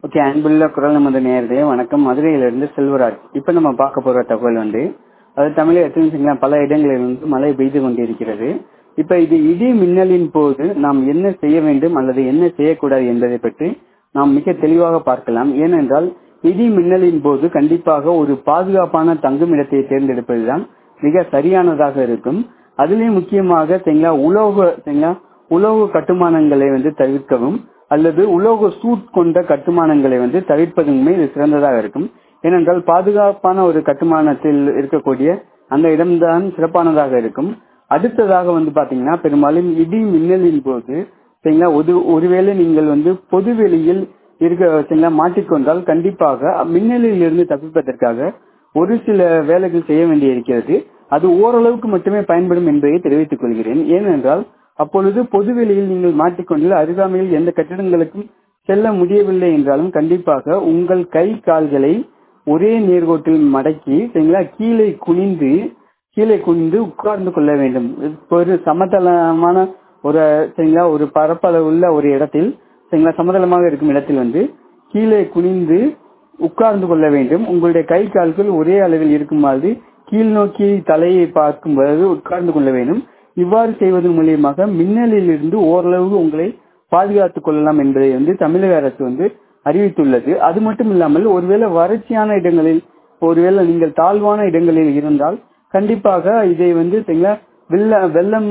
okay அன்புள்ள குரல் நமது நேரடியே வணக்கம் மதுரையிலிருந்து செல்வராஜ் இப்போ நம்ம பார்க்க போற தகவல் வந்து அது தமிழக வச்சுங்களா பல இடங்களில் இருந்து மழை பெய்து கொண்டிருக்கிறது இப்ப இது இடி மின்னலின் போது நாம் என்ன செய்ய வேண்டும் அல்லது என்ன செய்யக்கூடாது என்பதை பற்றி நாம் மிக தெளிவாக பார்க்கலாம் ஏனென்றால் இடி மின்னலின் போது கண்டிப்பாக ஒரு பாதுகாப்பான தங்கும் இடத்தை தேர்ந்தெடுப்பதுதான் மிக சரியானதாக இருக்கும் அதுலயும் முக்கியமாக சரிங்களா உலோக சரிங்களா உலோக கட்டுமானங்களை வந்து தவிர்க்கவும் அல்லது உலோக சூட் கொண்ட கட்டுமானங்களை வந்து தவிர்ப்பதுமே இது சிறந்ததாக இருக்கும் ஏனென்றால் பாதுகாப்பான ஒரு கட்டுமானத்தில் இருக்கக்கூடிய அந்த இடம்தான் சிறப்பானதாக இருக்கும் அடுத்ததாக வந்து பாத்தீங்கன்னா பெரும்பாலும் இடி மின்னலின் போது சரிங்களா ஒரு ஒருவேளை நீங்கள் வந்து பொது வெளியில் இருக்க சரிங்களா மாட்டிக்கொண்டால் கண்டிப்பாக மின்னலில் இருந்து தப்பிப்பதற்காக ஒரு சில வேலைகள் செய்ய வேண்டி இருக்கிறது அது ஓரளவுக்கு மட்டுமே பயன்படும் என்பதை தெரிவித்துக் கொள்கிறேன் ஏனென்றால் அப்பொழுது பொதுவெளியில் நீங்கள் மாட்டிக்கொண்டு அருகாமையில் எந்த கட்டிடங்களுக்கும் செல்ல முடியவில்லை என்றாலும் கண்டிப்பாக உங்கள் கை கால்களை ஒரே நேர்கோட்டில் மடக்கி சரிங்களா கீழே குனிந்து கீழே குனிந்து உட்கார்ந்து கொள்ள வேண்டும் ஒரு சமதளமான ஒரு சரிங்களா ஒரு பரப்பளவுள்ள ஒரு இடத்தில் சரிங்களா சமதளமாக இருக்கும் இடத்தில் வந்து கீழே குனிந்து உட்கார்ந்து கொள்ள வேண்டும் உங்களுடைய கை கால்கள் ஒரே அளவில் இருக்குமாறு கீழ் நோக்கி தலையை பார்க்கும்போது உட்கார்ந்து கொள்ள வேண்டும் இவ்வாறு செய்வதன் மூலியமாக மின்னலில் இருந்து ஓரளவு உங்களை பாதுகாத்துக் கொள்ளலாம் என்பதை வந்து தமிழக அரசு வந்து அறிவித்துள்ளது அது மட்டும் இல்லாமல் ஒருவேளை வறட்சியான இடங்களில் ஒருவேளை நீங்கள் தாழ்வான இடங்களில் இருந்தால் கண்டிப்பாக இதை வந்து வெள்ள வெள்ளம்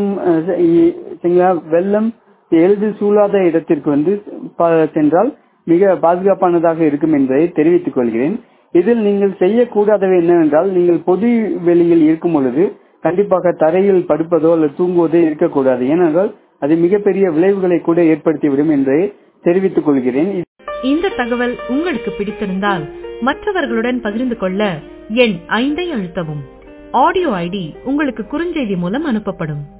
சரிங்களா வெள்ளம் எளிதில் சூழாத இடத்திற்கு வந்து சென்றால் மிக பாதுகாப்பானதாக இருக்கும் என்பதை தெரிவித்துக் கொள்கிறேன் இதில் நீங்கள் செய்யக்கூடாதவை என்னவென்றால் நீங்கள் பொது வெளியில் இருக்கும் பொழுது கண்டிப்பாக தரையில் படுப்பதோ அல்லது தூங்குவதோ இருக்கக்கூடாது ஏனென்றால் அது மிகப்பெரிய விளைவுகளை கூட ஏற்படுத்திவிடும் என்பதை தெரிவித்துக் கொள்கிறேன் இந்த தகவல் உங்களுக்கு பிடித்திருந்தால் மற்றவர்களுடன் பகிர்ந்து கொள்ள எண் ஐந்தை அழுத்தவும் ஆடியோ ஐடி உங்களுக்கு குறுஞ்செய்தி மூலம் அனுப்பப்படும்